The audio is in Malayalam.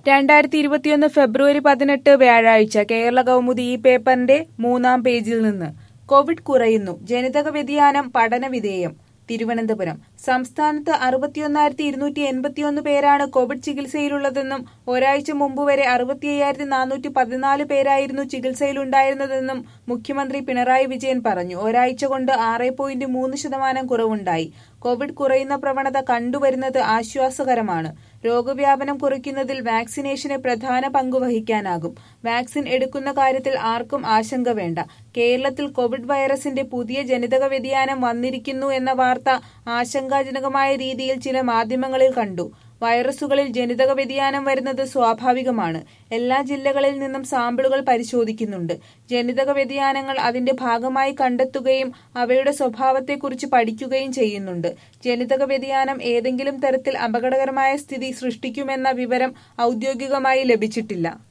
രണ്ടായിരത്തി ഇരുപത്തിയൊന്ന് ഫെബ്രുവരി പതിനെട്ട് വ്യാഴാഴ്ച കേരള കൗമുദി ഈ പേപ്പറിന്റെ മൂന്നാം പേജിൽ നിന്ന് കോവിഡ് കുറയുന്നു ജനിതക വ്യതിയാനം പഠനവിധേയം തിരുവനന്തപുരം സംസ്ഥാനത്ത് അറുപത്തിയൊന്നായിരത്തി ഇരുന്നൂറ്റി എൺപത്തിയൊന്ന് പേരാണ് കോവിഡ് ചികിത്സയിലുള്ളതെന്നും ഒരാഴ്ച മുമ്പ് വരെ അറുപത്തി അയ്യായിരത്തി നാനൂറ്റി പതിനാല് പേരായിരുന്നു ചികിത്സയിലുണ്ടായിരുന്നതെന്നും മുഖ്യമന്ത്രി പിണറായി വിജയൻ പറഞ്ഞു ഒരാഴ്ച കൊണ്ട് ആറ് പോയിന്റ് മൂന്ന് ശതമാനം കുറവുണ്ടായി കോവിഡ് കുറയുന്ന പ്രവണത കണ്ടുവരുന്നത് ആശ്വാസകരമാണ് രോഗവ്യാപനം കുറയ്ക്കുന്നതിൽ വാക്സിനേഷന് പ്രധാന പങ്ക് വഹിക്കാനാകും വാക്സിൻ എടുക്കുന്ന കാര്യത്തിൽ ആർക്കും ആശങ്ക വേണ്ട കേരളത്തിൽ കോവിഡ് വൈറസിന്റെ പുതിയ ജനിതക വ്യതിയാനം വന്നിരിക്കുന്നു എന്ന വാർത്ത ആശങ്കാജനകമായ രീതിയിൽ ചില മാധ്യമങ്ങളിൽ കണ്ടു വൈറസുകളിൽ ജനിതക വ്യതിയാനം വരുന്നത് സ്വാഭാവികമാണ് എല്ലാ ജില്ലകളിൽ നിന്നും സാമ്പിളുകൾ പരിശോധിക്കുന്നുണ്ട് ജനിതക വ്യതിയാനങ്ങൾ അതിന്റെ ഭാഗമായി കണ്ടെത്തുകയും അവയുടെ സ്വഭാവത്തെക്കുറിച്ച് പഠിക്കുകയും ചെയ്യുന്നുണ്ട് ജനിതക വ്യതിയാനം ഏതെങ്കിലും തരത്തിൽ അപകടകരമായ സ്ഥിതി സൃഷ്ടിക്കുമെന്ന വിവരം ഔദ്യോഗികമായി ലഭിച്ചിട്ടില്ല